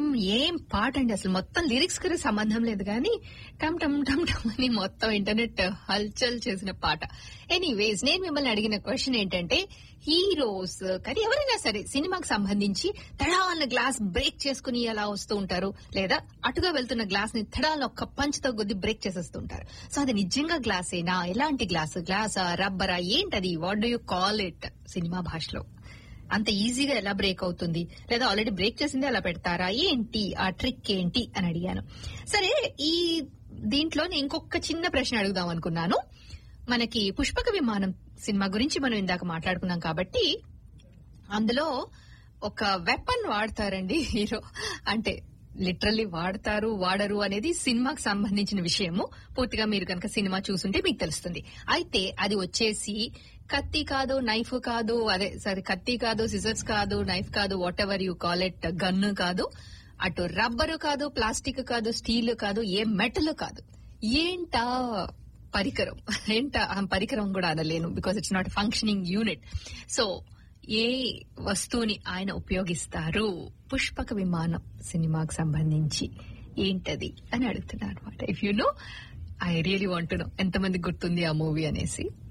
ఏం పాట అండి అసలు మొత్తం లిరిక్స్ కి సంబంధం లేదు కానీ టమ్ టమ్ టమ్ టమ్ అని మొత్తం ఇంటర్నెట్ హల్చల్ చేసిన పాట ఎనీవేస్ నేను మిమ్మల్ని అడిగిన క్వశ్చన్ ఏంటంటే హీరోస్ కానీ ఎవరైనా సరే సినిమాకి సంబంధించి తడాలన్న గ్లాస్ బ్రేక్ చేసుకుని అలా వస్తూ ఉంటారు లేదా అటుగా వెళ్తున్న గ్లాస్ ని తడాలను ఒక్క పంచుతో కొద్ది బ్రేక్ చేసేస్తూ ఉంటారు సో అది నిజంగా గ్లాసేనా ఎలాంటి గ్లాస్ గ్లాసా రబ్బరా ఏంటది what do you call it సినిమా భాషలో అంత ఈజీగా ఎలా బ్రేక్ అవుతుంది లేదా ఆల్రెడీ బ్రేక్ చేసింది అలా పెడతారా ఏంటి ఆ ట్రిక్ ఏంటి అని అడిగాను సరే ఈ దీంట్లో నేను ఇంకొక చిన్న ప్రశ్న అడుగుదాం అనుకున్నాను మనకి పుష్పక విమానం సినిమా గురించి మనం ఇందాక మాట్లాడుకున్నాం కాబట్టి అందులో ఒక వెపన్ వాడతారండి హీరో అంటే లిటరల్లీ వాడతారు వాడరు అనేది సినిమాకి సంబంధించిన విషయము పూర్తిగా మీరు కనుక సినిమా చూసుంటే మీకు తెలుస్తుంది అయితే అది వచ్చేసి కత్తి కాదు నైఫ్ కాదు అదే సరే కత్తి కాదు సిజర్స్ కాదు నైఫ్ కాదు whatever you call it gun కాదు అటు రబ్బరు కాదు ప్లాస్టిక్ కాదు స్టీల్ కాదు ఏ మెటల్ కాదు ఏంటా పరికరం ఏంటా ఆ పరికరం కూడా అనలేను because it's not functioning unit so ఏ వస్తువుని ఆయన ఉపయోగిస్తారు పుష్పక విమానం సినిమాకు సంబంధించి ఏంటది అని అడుగుతున్నారు అనమాట if you know I really want know ఎంతమంది గుర్తుంది ఆ మూవీ అనేసి